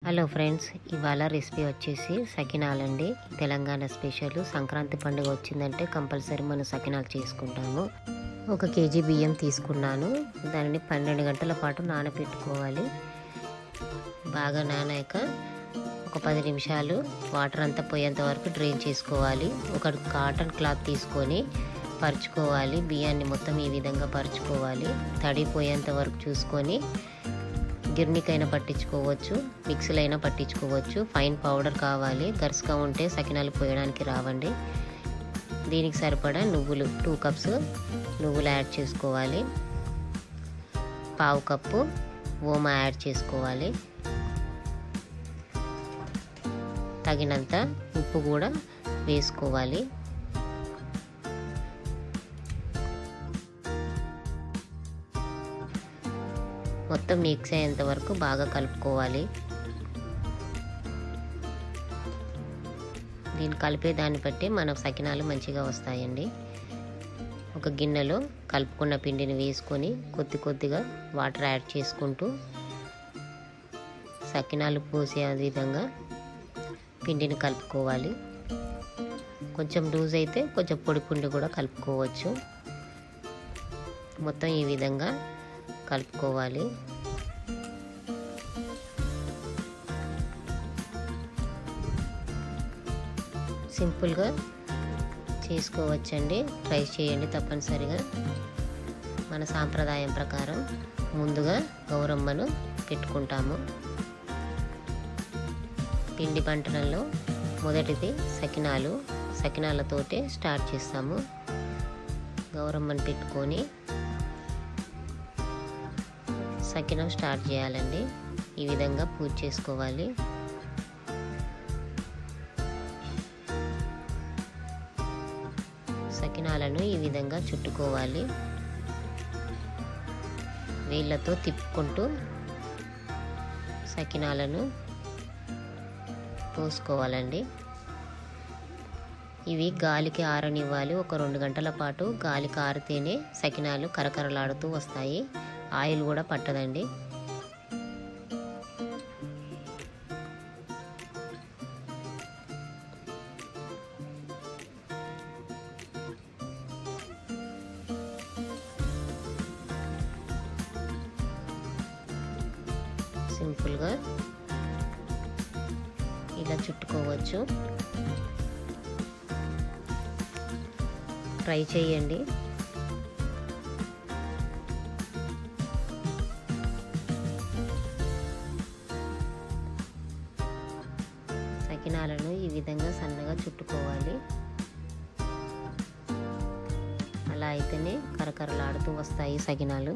hello friends ఇవాళ recipe వచ్చేసి సకినాలండి Telangana special Sankranti పండుగ వచ్చిందంటే కంపల్సరీ మనం సకినాలు చేసుకుంటాము ఒక కేజీ బియ్యం తీసుకున్నాను దానిని పన్నెండు గంటల పాటు నానబెట్టుకోవాలి బాగా నానాక ఒక పది నిమిషాలు వాటర్ అంతా పోయేంత వరకు డ్రైన్ చేసుకోవాలి ఒక కాటన్ క్లాత్ తీసుకొని పరుచుకోవాలి బియ్యాన్ని మొత్తం ఈ విధంగా పరుచుకోవాలి తడిపోయేంత వరకు చూసుకొని గిర్నికైనా పట్టించుకోవచ్చు మిక్సీలో అయినా పట్టించుకోవచ్చు ఫైన్ పౌడర్ కావాలి గరుసుగా ఉంటే సకినాలు పోయడానికి రావండి దీనికి సరిపడా నువ్వులు టూ కప్స్ నువ్వులు యాడ్ చేసుకోవాలి పావు కప్పు ఓమా యాడ్ చేసుకోవాలి తగినంత ఉప్పు కూడా వేసుకోవాలి మొత్తం మిక్స్ అయ్యేంత వరకు బాగా కలుపుకోవాలి దీన్ని కలిపే దాన్ని బట్టి మన సకినాలు మంచిగా వస్తాయండి ఒక గిన్నెలో కలుపుకున్న పిండిని వేసుకొని కొద్ది కొద్దిగా వాటర్ యాడ్ చేసుకుంటూ సకినాలు పోసే విధంగా పిండిని కలుపుకోవాలి కొంచెం లూజ్ అయితే కొంచెం పొడి పిండి కూడా కలుపుకోవచ్చు మొత్తం ఈ విధంగా కలుపుకోవాలి సింపుల్గా చేసుకోవచ్చండి ట్రై చేయండి తప్పనిసరిగా మన సాంప్రదాయం ప్రకారం ముందుగా గౌరమ్మను పెట్టుకుంటాము పిండి పంటలలో మొదటిది సకినాలు సకినాలతోటే స్టార్ట్ చేస్తాము గౌరమ్మను పెట్టుకొని సకినం స్టార్ట్ చేయాలండి ఈ విధంగా పూజ చేసుకోవాలి సకినాలను ఈ విధంగా చుట్టుకోవాలి వేళ్ళతో తిప్పుకుంటూ సకినాలను పోసుకోవాలండి ఇవి గాలికి ఆరనివ్వాలి ఒక రెండు గంటల పాటు గాలికి ఆరితేనే సకినాలు కరకరలాడుతూ వస్తాయి ఆయిల్ కూడా పట్టదండి సింపుల్గా ఇలా చుట్టుకోవచ్చు ట్రై చేయండి సకినాలను ఈ విధంగా సన్నగా చుట్టుకోవాలి అలా అయితేనే కరకరలాడుతూ వస్తాయి సకినాలు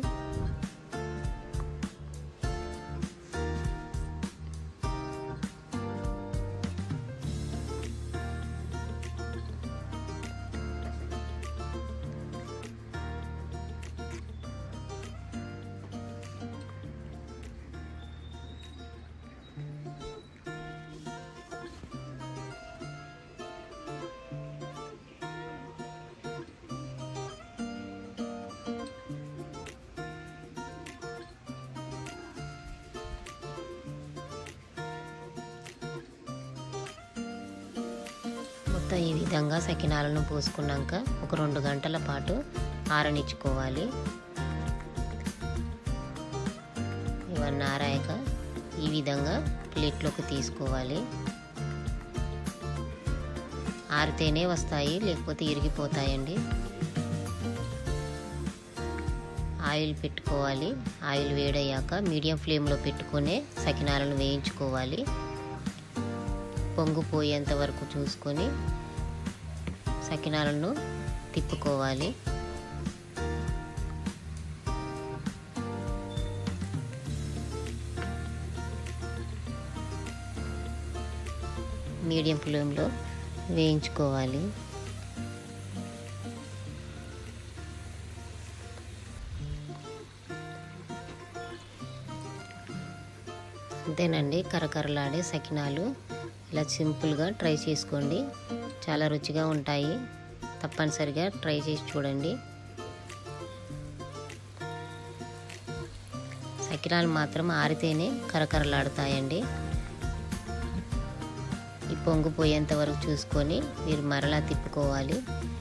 మొత్తం ఈ విధంగా సకినాలను పోసుకున్నాక ఒక రెండు గంటల పాటు ఆరనిచ్చుకోవాలి ఇవన్నీ ఆరాక ఈ విధంగా ప్లేట్లోకి తీసుకోవాలి ఆరితేనే వస్తాయి లేకపోతే ఇరిగిపోతాయండి ఆయిల్ పెట్టుకోవాలి ఆయిల్ వేడయ్యాక మీడియం ఫ్లేమ్లో పెట్టుకునే సకినాలను వేయించుకోవాలి పొంగిపోయేంత వరకు చూసుకొని సకినాలను తిప్పుకోవాలి మీడియం ఫ్లేమ్లో వేయించుకోవాలి అంతేనండి కరకరలాడే సకినాలు ఇలా సింపుల్గా ట్రై చేసుకోండి చాలా రుచిగా ఉంటాయి తప్పనిసరిగా ట్రై చేసి చూడండి సకినాలు మాత్రం ఆరితేనే కరకరలాడుతాయండి పొంగు పోయేంత వరకు చూసుకొని మీరు మరలా తిప్పుకోవాలి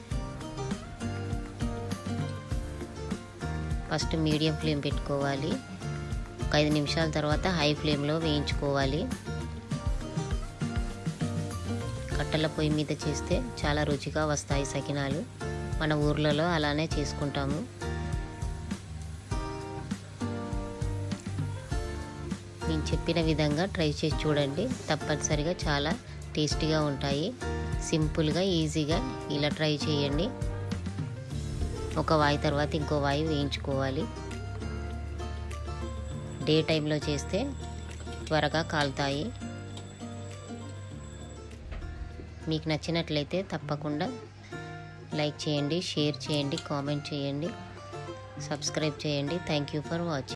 ఫస్ట్ మీడియం ఫ్లేమ్ పెట్టుకోవాలి ఒక ఐదు నిమిషాల తర్వాత హై ఫ్లేమ్లో వేయించుకోవాలి కట్టెల పొయ్యి మీద చేస్తే చాలా రుచిగా వస్తాయి సకినాలు మన ఊర్లలో అలానే చేసుకుంటాము నేను చెప్పిన విధంగా ట్రై చేసి చూడండి తప్పనిసరిగా చాలా టేస్టీగా ఉంటాయి సింపుల్గా ఈజీగా ఇలా ట్రై చేయండి ఒక వాయి తర్వాత ఇంకో వాయి వేయించుకోవాలి డే టైంలో చేస్తే త్వరగా కాలుతాయి మీకు నచ్చినట్లయితే తప్పకుండా లైక్ చేయండి షేర్ చేయండి కామెంట్ చేయండి సబ్స్క్రైబ్ చేయండి థ్యాంక్ యూ ఫర్ వాచింగ్